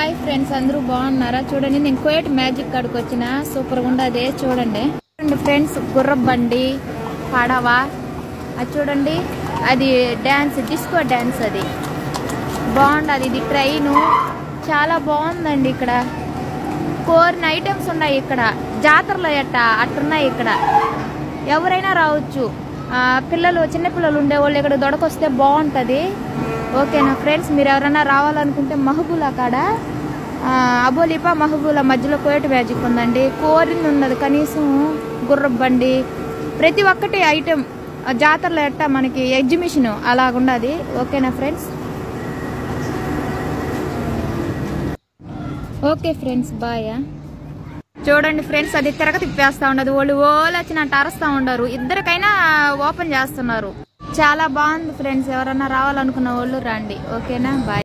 hi friends అందరూ బాగున్నారా చూడండి నేను కోయట్ మ్యాజిక్ కాడికి వచ్చిన సూపర్ గా ఉండదు చూడండి చూడండి ఫ్రెండ్స్ గుర్ర బండి పడవ అది చూడండి అది డ్యాన్స్ డిస్కో డ్యాన్స్ అది బాగుండదు ఇది ట్రైను చాలా బాగుందండి ఇక్కడ కోరిన ఐటమ్స్ ఉన్నాయి ఇక్కడ జాతరలో ఎట్ట అట్టున్నాయి ఇక్కడ ఎవరైనా రావచ్చు ఆ, పిల్లలు చిన్నపిల్లలు ఉండేవాళ్ళు ఇక్కడ దొడకొస్తే బాగుంటుంది ఓకేనా ఫ్రెండ్స్ మీరు ఎవరైనా రావాలనుకుంటే మహబూలా కాడ ఆ, అబోలిపా మహబూలా మధ్యలో కోయట మ్యాజిక్ ఉందండి కోరింది ఉన్నది కనీసం గుర్రపు బండి ప్రతి ఒక్కటి ఐటెం జాతరలో ఎట్ట మనకి ఎగ్జిబిషన్ అలాగుండదు ఓకేనా ఫ్రెండ్స్ ఓకే ఫ్రెండ్స్ బాయ్ చూడండి ఫ్రెండ్స్ అది తిరగ తిప్పేస్తా ఉండదు వాళ్ళు ఓళ్ళు వచ్చినట్టు అరుస్తా ఉండరు ఇద్దరికైనా ఓపెన్ చేస్తున్నారు చాలా బాగుంది ఫ్రెండ్స్ ఎవరన్నా రావాలనుకున్న వాళ్ళు రండి ఓకేనా బాయ్